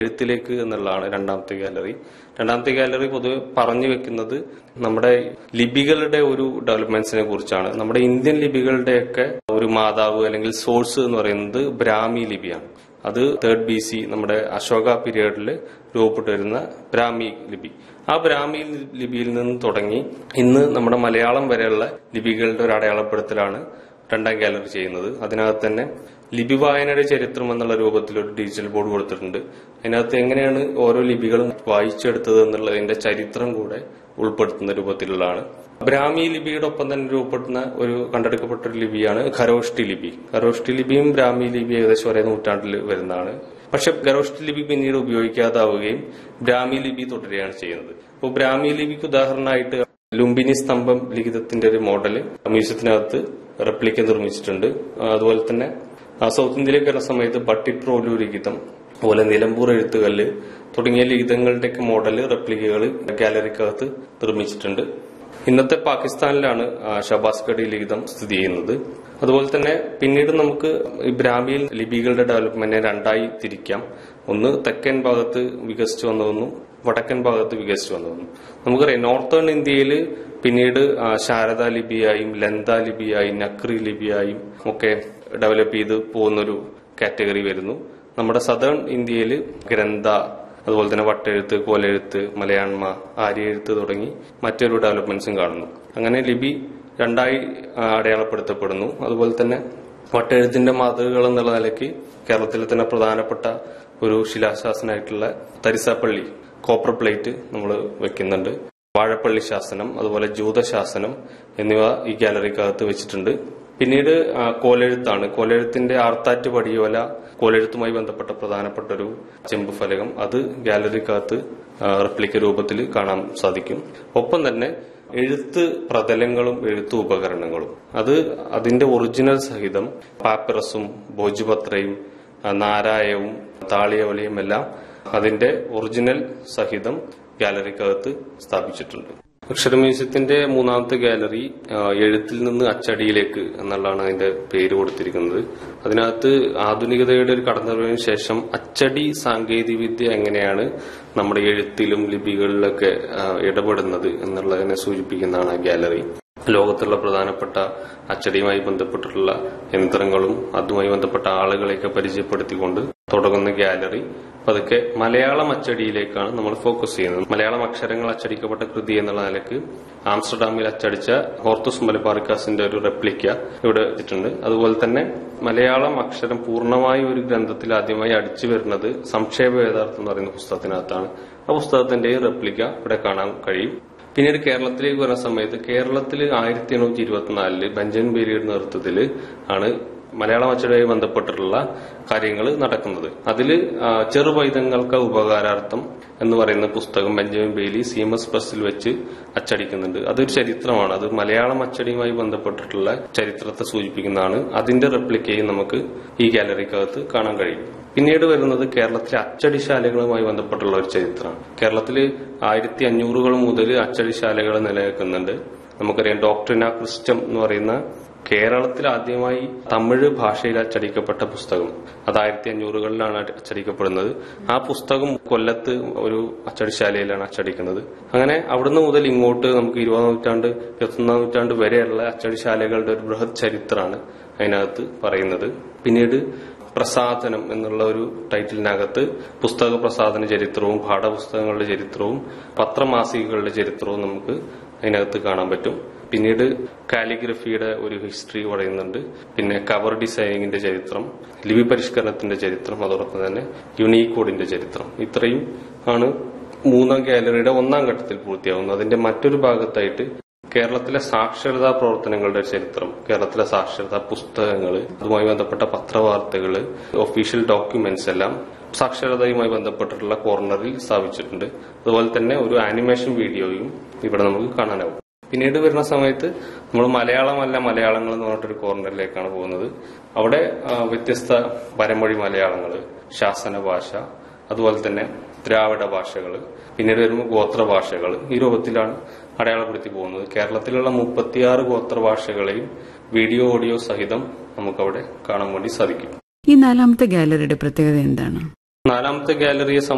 എഴുത്തിലേക്ക് എന്നുള്ളതാണ് രണ്ടാമത്തെ ഗാലറി രണ്ടാമത്തെ ഗാലറി പൊതുവെ പറഞ്ഞു വെക്കുന്നത് നമ്മുടെ ലിപികളുടെ ഒരു ഡെവലപ്മെന്റ്സിനെ കുറിച്ചാണ് നമ്മുടെ ഇന്ത്യൻ ലിപികളുടെയൊക്കെ ഒരു മാതാവ് അല്ലെങ്കിൽ സോഴ്സ് എന്ന് പറയുന്നത് ബ്രാഹ്മി ലിപിയാണ് അത് തേർഡ് ബി സി നമ്മുടെ അശോക പീരീഡിൽ രൂപപ്പെട്ടു വരുന്ന ബ്രാഹ്മി ലിപി ആ ബ്രാഹ്മി ലിപിയിൽ നിന്ന് തുടങ്ങി ഇന്ന് നമ്മുടെ മലയാളം വരെയുള്ള ലിപികളുടെ ഒരു അടയാളപ്പെടുത്തലാണ് രണ്ടാം ഗാലറി ചെയ്യുന്നത് അതിനകത്ത് തന്നെ ലിപി വായനയുടെ ചരിത്രം എന്നുള്ള രൂപത്തിൽ ഒരു ഡിജിറ്റൽ ബോർഡ് കൊടുത്തിട്ടുണ്ട് അതിനകത്ത് എങ്ങനെയാണ് ഓരോ ലിപികളും വായിച്ചെടുത്തത് എന്നുള്ളതിന്റെ ചരിത്രം കൂടെ ഉൾപ്പെടുത്തുന്ന രൂപത്തിലുള്ളതാണ് ബ്രാഹ്മി ലിപിയുടെ ഒപ്പം തന്നെ രൂപപ്പെടുന്ന ഒരു കണ്ടെടുക്കപ്പെട്ട ഒരു ലിപിയാണ് ഖരോഷ്ടി ലിപി ഖരോഷ്ടി ലിപിയും ബ്രാഹ്മി ലിപി ഏകദേശം ഒരേ നൂറ്റാണ്ടിൽ വരുന്നതാണ് പക്ഷെ ഖരോഷ്ടി ലിപി പിന്നീട് ഉപയോഗിക്കാതാവുകയും ബ്രാഹ്മി ലിപി തുടരുകയാണ് ചെയ്യുന്നത് അപ്പോൾ ബ്രാഹ്മി ലിപിക്ക് ഉദാഹരണമായിട്ട് ലുംബിനി സ്തംഭം ലിഖിതത്തിന്റെ ഒരു മോഡല് മ്യൂസിയത്തിനകത്ത് റെപ്ലിക്ക നിർമ്മിച്ചിട്ടുണ്ട് അതുപോലെ തന്നെ ആ സൗത്ത് ഇന്ത്യയിലേക്ക് വരുന്ന സമയത്ത് ബട്ടിപ്രോലു ലിഖിതം അതുപോലെ നിലമ്പൂർ എഴുത്തുകല്ല് തുടങ്ങിയ ലിഖിതങ്ങളുടെയൊക്കെ മോഡല് റെപ്ലിക്കകൾ ഗാലറിക്കകത്ത് നിർമ്മിച്ചിട്ടുണ്ട് ഇന്നത്തെ പാകിസ്ഥാനിലാണ് ആ, ഷഹബാസ് ഗഡി ലിഖിതം സ്ഥിതി ചെയ്യുന്നത് അതുപോലെ തന്നെ പിന്നീട് നമുക്ക് ഈ ബ്രാഹ്മിയിൽ ലിപികളുടെ ഡെവലപ്മെന്റിനെ രണ്ടായി തിരിക്കാം ഒന്ന് തെക്കൻ ഭാഗത്ത് വികസിച്ചു വന്നതെന്നും വടക്കൻ ഭാഗത്ത് വികസിച്ചു വന്നതെന്നും നമുക്കറിയാം നോർത്തേൺ ഇന്ത്യയിൽ പിന്നീട് ആ, ശാരദാ ലിപിയായും ലന്ത ലിപിയായും നക്രി ലിപിയായും ഒക്കെ ഡെവലപ്പ് ചെയ്ത് പോകുന്നൊരു കാറ്റഗറി വരുന്നു നമ്മുടെ സദേൺ ഇന്ത്യയിൽ ഗ്രന്ഥ അതുപോലെ തന്നെ വട്ടെഴുത്ത് കോലെഴുത്ത് മലയാണ്മ ആര്യെഴുത്ത് തുടങ്ങി മറ്റൊരു ഡെവലപ്മെന്റ്സും കാണുന്നു അങ്ങനെ ലിപി രണ്ടായി ആ, അടയാളപ്പെടുത്തപ്പെടുന്നു അതുപോലെ തന്നെ വട്ടെഴുത്തിന്റെ മാതൃകകൾ എന്നുള്ള നിലയ്ക്ക് കേരളത്തിലെ തന്നെ പ്രധാനപ്പെട്ട ഒരു ശിലാശാസനമായിട്ടുള്ള തരിസാപ്പള്ളി കോപ്പർ പ്ലേറ്റ് നമ്മൾ വെക്കുന്നുണ്ട് വാഴപ്പള്ളി ശാസനം അതുപോലെ ജൂതശാസനം എന്നിവ ഈ ഗാലറിക്കകത്ത് വെച്ചിട്ടുണ്ട് പിന്നീട് ആ, കോലെഴുത്താണ് കോലെഴുത്തിന്റെ ആർത്താറ്റ് പടിയോല കോലെഴുത്തുമായി ബന്ധപ്പെട്ട പ്രധാനപ്പെട്ട ഒരു ചെമ്പ് ഫലകം അത് ഗാലറിക്കകത്ത് റിപ്ലിക്ക രൂപത്തിൽ കാണാൻ സാധിക്കും ഒപ്പം തന്നെ എഴുത്ത് പ്രതലങ്ങളും എഴുത്തു ഉപകരണങ്ങളും അത് അതിന്റെ ഒറിജിനൽ സഹിതം പാപ്പിറസും ഭോജപത്രയും ആ, നാരായവും താളിയവലയും എല്ലാം അതിന്റെ ഒറിജിനൽ സഹിതം ഗാലറിക്കകത്ത് സ്ഥാപിച്ചിട്ടുണ്ട് അക്ഷര മ്യൂസിയത്തിന്റെ മൂന്നാമത്തെ ഗാലറി ആ, എഴുത്തിൽ നിന്ന് അച്ചടിയിലേക്ക് എന്നുള്ളതാണ് അതിന്റെ പേര് കൊടുത്തിരിക്കുന്നത് അതിനകത്ത് ആധുനികതയുടെ ഒരു കടന്നുവരവിന് ശേഷം അച്ചടി സാങ്കേതികവിദ്യ എങ്ങനെയാണ് നമ്മുടെ എഴുത്തിലും ലിപികളിലൊക്കെ ആ, ഇടപെടുന്നത് എന്നുള്ളതിനെ സൂചിപ്പിക്കുന്നതാണ് ആ ഗാലറി ലോകത്തുള്ള പ്രധാനപ്പെട്ട അച്ചടിയുമായി ബന്ധപ്പെട്ടിട്ടുള്ള യന്ത്രങ്ങളും അതുമായി ബന്ധപ്പെട്ട ആളുകളെയൊക്കെ പരിചയപ്പെടുത്തിക്കൊണ്ട് തുടങ്ങുന്ന ഗാലറി പതുക്കെ മലയാളം അച്ചടിയിലേക്കാണ് നമ്മൾ ഫോക്കസ് ചെയ്യുന്നത് മലയാളം അക്ഷരങ്ങൾ അച്ചടിക്കപ്പെട്ട കൃതി എന്നുള്ള നിലക്ക് ആംസ്റ്റർഡാമിൽ അച്ചടിച്ച ഹോർത്തുസ് മലബാറിക്കാസിന്റെ ഒരു റെപ്ലിക്ക ഇവിടെ വെച്ചിട്ടുണ്ട് അതുപോലെ തന്നെ മലയാളം അക്ഷരം പൂർണ്ണമായി ഒരു ഗ്രന്ഥത്തിൽ ആദ്യമായി അടിച്ചു വരുന്നത് സംക്ഷേപ വേദാർത്ഥം എന്ന് പറയുന്ന പുസ്തകത്തിനകത്താണ് ആ പുസ്തകത്തിന്റെ റെപ്ലിക്ക ഇവിടെ കാണാൻ കഴിയും പിന്നീട് കേരളത്തിലേക്ക് വരുന്ന സമയത്ത് കേരളത്തിൽ ആയിരത്തി എണ്ണൂറ്റി ഇരുപത്തിനാലില് ബെഞ്ചമിൻ ബേരിയുടെ നേതൃത്വത്തിൽ ആണ് മലയാളം അച്ചടിയുമായി ബന്ധപ്പെട്ടിട്ടുള്ള കാര്യങ്ങൾ നടക്കുന്നത് അതിൽ ചെറുപൈതങ്ങൾക്ക് ഉപകാരാർത്ഥം എന്ന് പറയുന്ന പുസ്തകം ബെഞ്ചമിൻ ബെയിലി സീമസ് പ്രസിൽ വെച്ച് അച്ചടിക്കുന്നുണ്ട് അതൊരു ചരിത്രമാണ് അത് മലയാളം അച്ചടിയുമായി ബന്ധപ്പെട്ടിട്ടുള്ള ചരിത്രത്തെ സൂചിപ്പിക്കുന്നതാണ് അതിന്റെ റെപ്ലിക്കയും നമുക്ക് ഈ ഗാലറിക്കകത്ത് കാണാൻ കഴിയും പിന്നീട് വരുന്നത് കേരളത്തിലെ അച്ചടിശാലകളുമായി ബന്ധപ്പെട്ടുള്ള ഒരു ചരിത്രമാണ് കേരളത്തിൽ ആയിരത്തി അഞ്ഞൂറുകൾ മുതൽ അച്ചടിശാലകൾ നിലനിൽക്കുന്നുണ്ട് നമുക്കറിയാം ഡോക്ടറിന ക്രിസ്റ്റം എന്ന് പറയുന്ന കേരളത്തിൽ ആദ്യമായി തമിഴ് ഭാഷയിൽ അച്ചടിക്കപ്പെട്ട പുസ്തകം അത് ആയിരത്തി അഞ്ഞൂറുകളിലാണ് അച്ചടിക്കപ്പെടുന്നത് ആ പുസ്തകം കൊല്ലത്ത് ഒരു അച്ചടിശാലയിലാണ് അച്ചടിക്കുന്നത് അങ്ങനെ അവിടുന്ന് മുതൽ ഇങ്ങോട്ട് നമുക്ക് ഇരുപതാം നൂറ്റാണ്ട് ഇരുപത്തൊന്നാം നൂറ്റാണ്ട് വരെയുള്ള അച്ചടിശാലകളുടെ ഒരു ബൃഹത് ചരിത്രമാണ് അതിനകത്ത് പറയുന്നത് പിന്നീട് പ്രസാദനം എന്നുള്ള ഒരു ടൈറ്റിലിനകത്ത് പുസ്തക പ്രസാദന ചരിത്രവും പാഠപുസ്തകങ്ങളുടെ ചരിത്രവും പത്രമാസികകളുടെ ചരിത്രവും നമുക്ക് അതിനകത്ത് കാണാൻ പറ്റും പിന്നീട് കാലിഗ്രഫിയുടെ ഒരു ഹിസ്റ്ററി പറയുന്നുണ്ട് പിന്നെ കവർ ഡിസൈനിങ്ങിന്റെ ചരിത്രം ലിപി പരിഷ്കരണത്തിന്റെ ചരിത്രം അതോടൊപ്പം തന്നെ യുണീകോഡിന്റെ ചരിത്രം ഇത്രയും ആണ് മൂന്നാം ഗാലറിയുടെ ഒന്നാം ഘട്ടത്തിൽ പൂർത്തിയാവുന്നത് അതിന്റെ മറ്റൊരു ഭാഗത്തായിട്ട് കേരളത്തിലെ സാക്ഷരതാ പ്രവർത്തനങ്ങളുടെ ചരിത്രം കേരളത്തിലെ സാക്ഷരതാ പുസ്തകങ്ങൾ അതുമായി ബന്ധപ്പെട്ട പത്രവാർത്തകൾ ഒഫീഷ്യൽ ഡോക്യുമെന്റ്സ് എല്ലാം സാക്ഷരതയുമായി ബന്ധപ്പെട്ടിട്ടുള്ള കോർണറിൽ സ്ഥാപിച്ചിട്ടുണ്ട് അതുപോലെ തന്നെ ഒരു ആനിമേഷൻ വീഡിയോയും ഇവിടെ നമുക്ക് കാണാനാവും പിന്നീട് വരുന്ന സമയത്ത് നമ്മൾ മലയാളമല്ല മലയാളങ്ങൾ എന്ന് പറഞ്ഞിട്ടൊരു കോർണറിലേക്കാണ് പോകുന്നത് അവിടെ ആ, വ്യത്യസ്ത പരമൊഴി മലയാളങ്ങൾ ശാസന ഭാഷ അതുപോലെ തന്നെ ദ്രാവിഡ ഭാഷകൾ പിന്നീട് വരുമ്പോൾ ഗോത്ര ഭാഷകൾ ഈ രൂപത്തിലാണ് അടയാളപ്പെടുത്തി പോകുന്നത് കേരളത്തിലുള്ള മുപ്പത്തിയാറ് ഗോത്ര ഭാഷകളെയും വീഡിയോ ഓഡിയോ സഹിതം നമുക്കവിടെ കാണാൻ വേണ്ടി സാധിക്കും ഈ നാലാമത്തെ ഗാലറിയുടെ പ്രത്യേകത എന്താണ് നാലാമത്തെ ഗാലറിയെ